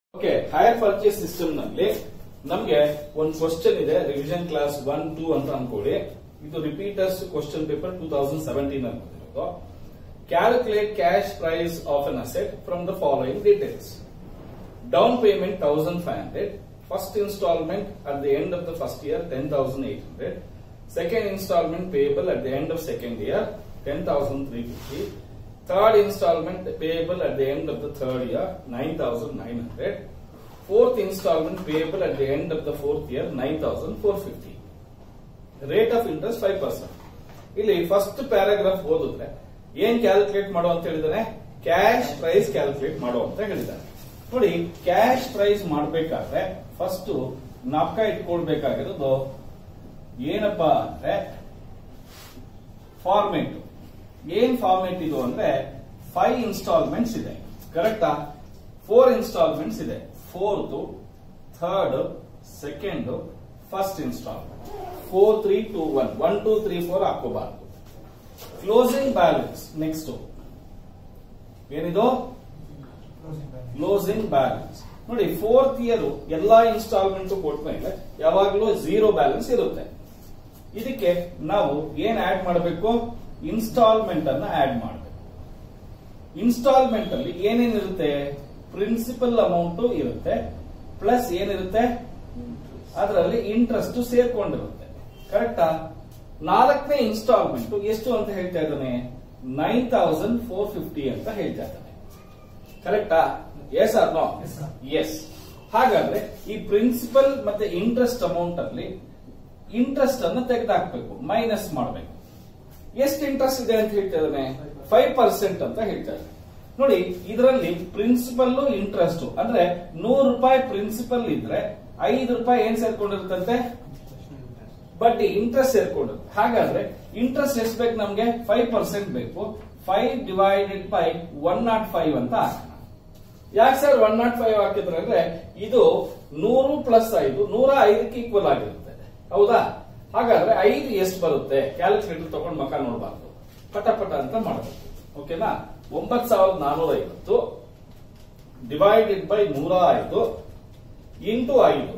Okay higher purchase system ನಲ್ಲಿ ನಮ್ಗೆ ಒಂದು ಕ್ವಶನ್ ಇದೆ ರಿವಿಷನ್ ಕ್ಲಾಸ್ ಒನ್ ಟೂ ಅಂತ ಅನ್ಕೊಳ್ಳಿ ಇದು repeaters question paper two thousand seventeen ಅಂತ ಬಂದಿರೋದು calculate cash price of an asset from the following details down payment thousand five hundred first instalment at the end of the first year ten thousand eight hundred second instalment payable at the end of second year ten thousand three fifty third instalment payable at the end of the third year nine thousand nine hundred fourth instalment payable at the end of the fourth year nine thousand four fifty rate of interest five percent ಇಲ್ಲಿ first paragraph ಓದಿದ್ರೆ ಏನ್ calculate ಮಾಡೋ ಅಂತ ಹೇಳಿದಾನೆ cash price calculate ಮಾಡೋ ಅಂತ ಹೇಳಿದ್ದಾರೆ ನೋಡಿ ಕ್ಯಾಶ್ ಪ್ರೈಸ್ ಮಾಡಬೇಕಾದ್ರೆ ಫಸ್ಟ್ ನಾಪ್ಕ ಇಟ್ಕೊಳ್ಬೇಕಾಗಿರೋದು ಏನಪ್ಪಾ ಅಂದ್ರೆ ಫಾರ್ಮೆಟ್ ಏನ್ ಫಾರ್ಮೆಟ್ ಇದು ಅಂದ್ರೆ ಫೈವ್ ಇನ್ಸ್ಟಾಲ್ಮೆಂಟ್ಸ್ ಇದೆ ಕರೆಕ್ಟಾ ಫೋರ್ ಇನ್ಸ್ಟಾಲ್ಮೆಂಟ್ಸ್ ಇದೆ fourth third second first instalment four three two one one two three four ಹಾಕೋಬಾರ್ದು ಕ್ಲೋಸಿಂಗ್ ಬ್ಯಾಲೆನ್ಸ್ ನೆಕ್ಸ್ಟ್ ಏನಿದು ಕ್ಲೋಸಿಂಗ್ ಬ್ಯಾಲೆನ್ಸ್ ನೋಡಿ ಫೋರ್ತ್ ಇಯರ್ ಎಲ್ಲಾ ಇನ್ಸ್ಟಾಲ್ಮೆಂಟ್ ಕೊಟ್ಮೇಲೆ ಯಾವಾಗಲೂ ಝೀರೋ ಬ್ಯಾಲೆನ್ಸ್ ಇರುತ್ತೆ ಇದಕ್ಕೆ ನಾವು ಏನ್ ಆಡ್ ಮಾಡಬೇಕು ಇನ್ಸ್ಟಾಲ್ಮೆಂಟ್ ಅನ್ನ ಆಡ್ ಮಾಡಬೇಕು ಇನ್ಸ್ಟಾಲ್ಮೆಂಟ್ ಅಲ್ಲಿ ಏನೇನಿರುತ್ತೆ ಪ್ರಿನ್ಸಿಪಲ್ ಅಮೌಂಟ್ ಇರುತ್ತೆ ಪ್ಲಸ್ ಏನಿರುತ್ತೆ ಅದರಲ್ಲಿ ಇಂಟ್ರೆಸ್ಟ್ ಸೇರ್ಕೊಂಡಿರುತ್ತೆ ಕರೆಕ್ಟಾ ನಾಲ್ಕನೇ ಇನ್ಸ್ಟಾಲ್ಮೆಂಟ್ ಎಷ್ಟು ಅಂತ ಹೇಳ್ತಾ ಇದ್ದಾನೆ ನೈನ್ ತೌಸಂಡ್ ಫೋರ್ ಫಿಫ್ಟಿ ಅಂತ ಹೇಳ್ತಾ ಇದ್ದಾನೆ ಕರೆಕ್ಟಾ yes or no Yes, sir. Yes ಹಾಗಾದ್ರೆ ಈ ಪ್ರಿನ್ಸಿಪಲ್ ಮತ್ತೆ ಇಂಟ್ರೆಸ್ಟ್ ಅಮೌಂಟ್ ಅಲ್ಲಿ ಇಂಟ್ರೆಸ್ಟ್ ಅನ್ನು ತೆಗೆದಾಕ್ಬೇಕು ಮೈನಸ್ ಮಾಡಬೇಕು ಎಷ್ಟು ಇಂಟ್ರೆಸ್ಟ್ ಇದೆ ಅಂತ ಹೇಳ್ತಾ ಇದ್ದಾನೆ ಫೈವ್ ಪರ್ಸೆಂಟ್ ಅಂತ ಹೇಳ್ತಾ ಇದ್ದಾನೆ ನೋಡಿ ಇದರಲ್ಲಿ ಪ್ರಿನ್ಸಿಪಲ್ ಇಂಟ್ರೆಸ್ಟ್ ಅಂದ್ರೆ ನೂರು ರೂಪಾಯಿ ಪ್ರಿನ್ಸಿಪಲ್ ಇದ್ರೆ ಐದು ರೂಪಾಯಿ ಏನ್ ಸೇರ್ಕೊಂಡಿರುತ್ತಂತೆ ಬಡ್ಡಿ ಇಂಟ್ರೆಸ್ಟ್ ಸೇರ್ಕೊಂಡಿರುತ್ತೆ ಹಾಗಾದ್ರೆ ಇಂಟ್ರೆಸ್ಟ್ ಎಷ್ಟು ಬೇಕು ನಮ್ಗೆ ಫೈವ್ ಪರ್ಸೆಂಟ್ ಬೇಕು five divided by one naught five ಅಂತ ಹಾಕೋಣ ಯಾಕೆ ಸರ್ ಒನ್ ನಾಟ್ ಫೈವ್ ಹಾಕಿದ್ರೆ ಅಂದ್ರೆ ಇದು ನೂರು ಪ್ಲಸ್ ಐದು ನೂರ ಐದಕ್ಕೆ ಈಕ್ವಲ್ ಆಗಿರುತ್ತೆ ಹೌದಾ ಹಾಗಾದ್ರೆ ಐದು ಎಷ್ಟು ಬರುತ್ತೆ ಕ್ಯಾಲ್ಕುಲೇಟರ್ ತಗೊಂಡು ಮಕ ನೋಡಬಾರ್ದು ಪಟ ಪಟ ಅಂತ ಮಾಡಬೇಕು ಓಕೆನಾ ಒಂಬತ್ ಸಾವಿರದ ನಾನೂರ ಐವತ್ತು ಡಿವೈಡೆಡ್ ಬೈ ನೂರ ಐದು ಇಂಟು ಐದು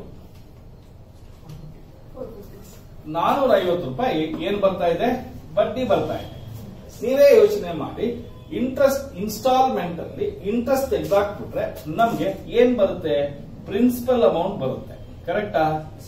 ನಾನೂರ ಐವತ್ತು ರೂಪಾಯಿ ಏನ್ ಬರ್ತಾ ಇದೆ ಬಡ್ಡಿ ಬರ್ತಾ ಇದೆ ನೀವೇ ಯೋಚನೆ ಮಾಡಿ ಇಂಟ್ರೆಸ್ಟ್ ಇನ್ಸ್ಟಾಲ್ಮೆಂಟ್ ಅಲ್ಲಿ ಇಂಟ್ರೆಸ್ಟ್ ತೆಗೆದಾಕ್ಬಿಟ್ರೆ ನಮ್ಗೆ ಏನ್ ಬರುತ್ತೆ ಪ್ರಿನ್ಸಿಪಲ್ ಅಮೌಂಟ್ ಬರುತ್ತೆ ಕರೆಕ್ಟಾ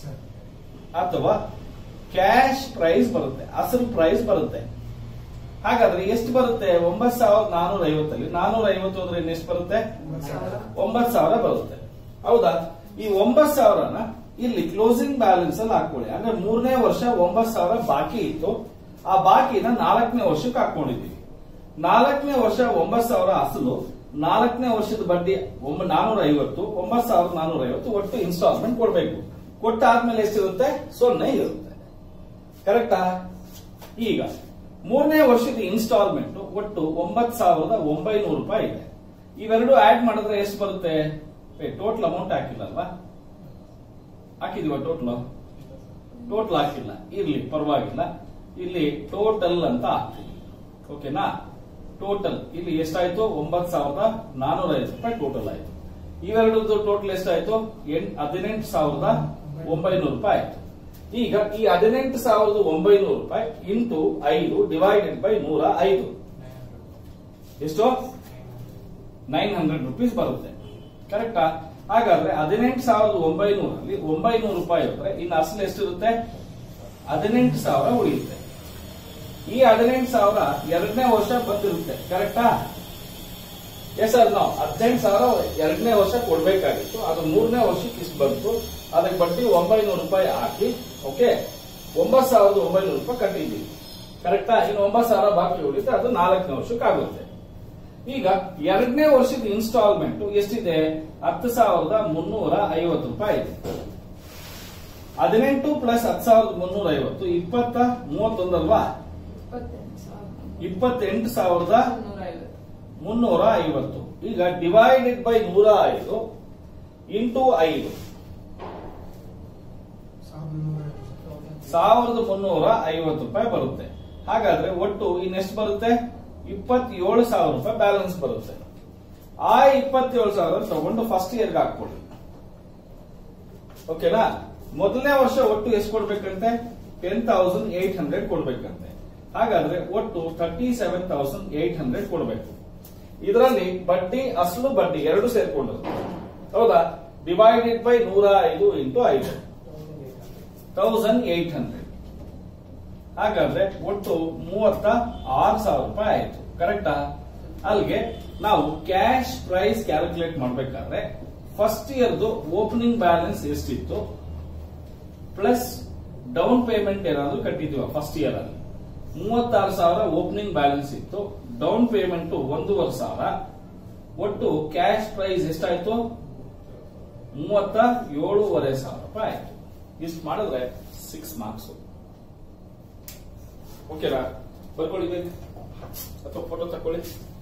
ಅಥವಾ ಕ್ಯಾಶ್ ಪ್ರೈಸ್ ಬರುತ್ತೆ ಅಸಲು ಪ್ರೈಸ್ ಬರುತ್ತೆ ಹಾಗಾದ್ರೆ ಎಷ್ಟು ಬರುತ್ತೆ ಒಂಬತ್ ಸಾವಿರದ ನಾನೂರ ಐವತ್ತಲ್ಲಿ ನಾನೂರ ಐವತ್ತು ಅಂದ್ರೆ ಇನ್ನು ಎಷ್ಟು ಬರುತ್ತೆ ಒಂಬತ್ ಸಾವಿರ ಬರುತ್ತೆ ಹೌದಾ ಈ ಒಂಬತ್ ಸಾವಿರನ ಇಲ್ಲಿ ಕ್ಲೋಸಿಂಗ್ ಬ್ಯಾಲೆನ್ಸ್ ಅಲ್ಲಿ ಹಾಕೊಳ್ಳಿ ಅಂದ್ರೆ ಮೂರನೇ ವರ್ಷ ಒಂಬತ್ ಸಾವಿರ ಬಾಕಿ ಇತ್ತು ಆ ಬಾಕಿನ ನಾಲ್ಕನೇ ವರ್ಷಕ್ಕೆ ಹಾಕೊಂಡಿದ್ದೀವಿ ನಾಲ್ಕನೇ ವರ್ಷ ಒಂಬತ್ ಸಾವಿರ ಅಸಲು ನಾಲ್ಕನೇ ವರ್ಷದ ಬಡ್ಡಿ ಒಂಬ ನಾನೂರ ಐವತ್ತು ಒಂಬತ್ ಸಾವಿರದ ನಾನೂರ ಐವತ್ತು ಒಟ್ಟು ಇನ್ಸ್ಟಾಲ್ಮೆಂಟ್ ಕೊಡ್ಬೇಕು ಕೊಟ್ಟಾದ್ಮೇಲೆ ಎಷ್ಟಿರುತ್ತೆ ಸೊನ್ನೆ ಇರುತ್ತೆ ಕರೆಕ್ಟಾ ಈಗ ಮೂರನೇ ವರ್ಷದ ಇನ್ಸ್ಟಾಲ್ಮೆಂಟ್ ಒಟ್ಟು ಒಂಬತ್ ಸಾವಿರದ ಒಂಬೈನೂರು ರೂಪಾಯಿ ಇದೆ ಇವೆರಡು ಆಡ್ ಮಾಡಿದ್ರೆ ಎಷ್ಟು ಬರುತ್ತೆ ಟೋಟಲ್ ಅಮೌಂಟ್ ಹಾಕಿಲ್ಲಲ್ವಾ ಹಾಕಿದೀವ ಟೋಟಲ್ ಟೋಟಲ್ ಹಾಕಿಲ್ಲ ಇರ್ಲಿ ಪರವಾಗಿಲ್ಲ ಇಲ್ಲಿ ಟೋಟಲ್ ಅಂತ ಹಾಕ್ತೀವಿ ಓಕೆನಾ ಟೋಟಲ್ ಇಲ್ಲಿ ಎಷ್ಟಾಯ್ತು ಒಂಬತ್ ಸಾವಿರದ ನಾನೂರ ಐದು ರೂಪಾಯಿ ಟೋಟಲ್ ಆಯ್ತು ಇವೆರಡದ್ದು ಟೋಟಲ್ ಎಷ್ಟಾಯ್ತು ಎಂಟ್ ಹದಿನೆಂಟು ಸಾವಿರದ ಒಂಬೈನೂರು ರೂಪಾಯಿ ಆಯ್ತು ಈಗ ಈ ಹದಿನೆಂಟು ಸಾವಿರದ ಒಂಬೈನೂರು ರೂಪಾಯಿ ಇಂಟು ಐದು ಡಿವೈಡೆಡ್ ಬೈ ನೂರ ಐದು ಎಷ್ಟು ನೈನ್ ಹಂಡ್ರೆಡ್ ರುಪೀಸ್ ಬರುತ್ತೆ ಕರೆಕ್ಟಾ ಹಾಗಾದ್ರೆ ಹದಿನೆಂಟು ಸಾವಿರದ ಒಂಬೈನೂರಲ್ಲಿ ಒಂಬೈನೂರು ರೂಪಾಯಿ ಹೋದ್ರೆ ಇನ್ನು ಅಸಲು ಎಷ್ಟಿರುತ್ತೆ ಹದಿನೆಂಟು ಸಾವಿರ ಉಳಿಯುತ್ತೆ ಈ ಹದಿನೆಂಟು ಸಾವಿರ ಎರಡನೇ ವರ್ಷ ಬಂದಿರುತ್ತೆ ಕರೆಕ್ಟಾ ಎಸ್ ಅದ್ ನಾವು ಹದಿನೆಂಟು ಸಾವಿರ ಎರಡನೇ ವರ್ಷ ಕೊಡ್ಬೇಕಾಗಿತ್ತು ಅದು ಮೂರನೇ ವರ್ಷಕ್ಕೆ ಇಷ್ಟು ಬಂತು ಅದಕ್ಕೆ ಬಡ್ಡಿ ಒಂಬೈನೂರು ರೂಪಾಯಿ ಹಾಕಿ ಓಕೆ ಒಂಬತ್ ಸಾವಿರದ ಒಂಬೈನೂರು ರೂಪಾಯಿ ಕಟ್ಟಿದ್ದೀವಿ ಕರೆಕ್ಟಾ ಇನ್ನು ಒಂಬತ್ ಸಾವಿರ ಬಾಕಿ ಉಳಿಯುತ್ತೆ ಅದು ನಾಲ್ಕನೇ ವರ್ಷಕ್ಕೆ ಆಗುತ್ತೆ ಈಗ ಎರಡನೇ ವರ್ಷದ ಇನ್ಸ್ಟಾಲ್ಮೆಂಟ್ ಎಷ್ಟಿದೆ ಹತ್ತು ಸಾವಿರದ ಮುನ್ನೂರ ಐವತ್ತು ರೂಪಾಯಿ ಇದೆ ಹದಿನೆಂಟು ಪ್ಲಸ್ ಹತ್ತು ಸಾವಿರದ ಮುನ್ನೂರ ಐವತ್ತು ಇಪ್ಪತ್ತ ಮೂವತ್ತೊಂದಲ್ವಾ ಇಪ್ಪತ್ತೆಂಟು ಸಾವಿರದ ಮುನ್ನೂರ ಐವತ್ತು ಈಗ ಡಿವೈಡೆಡ್ ಬೈ ನೂರ ಐದು ಇಂಟು ಐದು ಸಾವಿರದ ಮುನ್ನೂರ ಐವತ್ತು ರೂಪಾಯಿ ಬರುತ್ತೆ ಹಾಗಾದ್ರೆ ಒಟ್ಟು ಇನ್ನೆಷ್ಟು ಬರುತ್ತೆ ಇಪ್ಪತ್ತೇಳು ಸಾವಿರ ರೂಪಾಯಿ ಬ್ಯಾಲೆನ್ಸ್ ಬರುತ್ತೆ ಆ ಇಪ್ಪತ್ತೇಳು ಸಾವಿರ ತಗೊಂಡು ಫಸ್ಟ್ ಇಯರ್ಗೆ ಹಾಕೊಳ್ಳಿ ಓಕೆನಾ ಮೊದಲನೇ ವರ್ಷ ಒಟ್ಟು ಎಷ್ಟು ಕೊಡ್ಬೇಕಂತೆ ಟೆನ್ ತೌಸಂಡ್ ಏಟ್ ಹಂಡ್ರೆಡ್ ಕೊಡ್ಬೇಕಂತೆ ಹಾಗಾದ್ರೆ ಒಟ್ಟು thirty seven thousand eight hundred ಕೊಡ್ಬೇಕು ಇದರಲ್ಲಿ ಬಡ್ಡಿ ಅಸಲು ಬಡ್ಡಿ ಎರಡು ಸೇರ್ಕೊಂಡು ಹೌದಾ ಡಿವೈಡೆಡ್ ಬೈ ನೂರ ಐದು ಇಂಟು ಐದು ತೌಸಂಡ್ ಏಟ್ ಹಂಡ್ರೆಡ್ ಹಾಗಾದ್ರೆ ಒಟ್ಟು ಮೂವತ್ತ ಆರು ಸಾವಿರ ರೂಪಾಯಿ ಆಯ್ತು ಕರೆಕ್ಟಾ ಅಲ್ಲಿಗೆ ನಾವು ಕ್ಯಾಶ್ ಪ್ರೈಸ್ ಕ್ಯಾಲ್ಕುಲೇಟ್ ಮಾಡಬೇಕಾದ್ರೆ ಫಸ್ಟ್ ಇಯರ್ದು ಓಪನಿಂಗ್ ಬ್ಯಾಲೆನ್ಸ್ ಎಷ್ಟಿತ್ತು ಪ್ಲಸ್ ಡೌನ್ ಪೇಮೆಂಟ್ ಏನಾದ್ರು ಕಟ್ಟಿದೀವ ಫಸ್ಟ್ ಇಯರ್ ಅಲ್ಲಿ ಮೂವತ್ತಾರು ಸಾವಿರ ಓಪನಿಂಗ್ ಬ್ಯಾಲೆನ್ಸ್ ಇತ್ತು ಡೌನ್ ಪೇಮೆಂಟ್ ಒಂದೂವರೆ ಸಾವಿರ ಒಟ್ಟು ಕ್ಯಾಶ್ ಪ್ರೈಸ್ ಎಷ್ಟಾಯ್ತು ಮೂವತ್ತ ಏಳೂವರೆ ಸಾವಿರ ರೂಪಾಯಿ ಆಯ್ತು ಇಷ್ಟು ಮಾಡಿದ್ರೆ ಸಿಕ್ಸ್ ಮಾರ್ಕ್ಸ್ ಓಕೆನಾ ಬರ್ಕೊಳ್ಳಿ ಬೇಕು ಅಥವಾ ಫೋಟೋ ತಕೊಳ್ಳಿ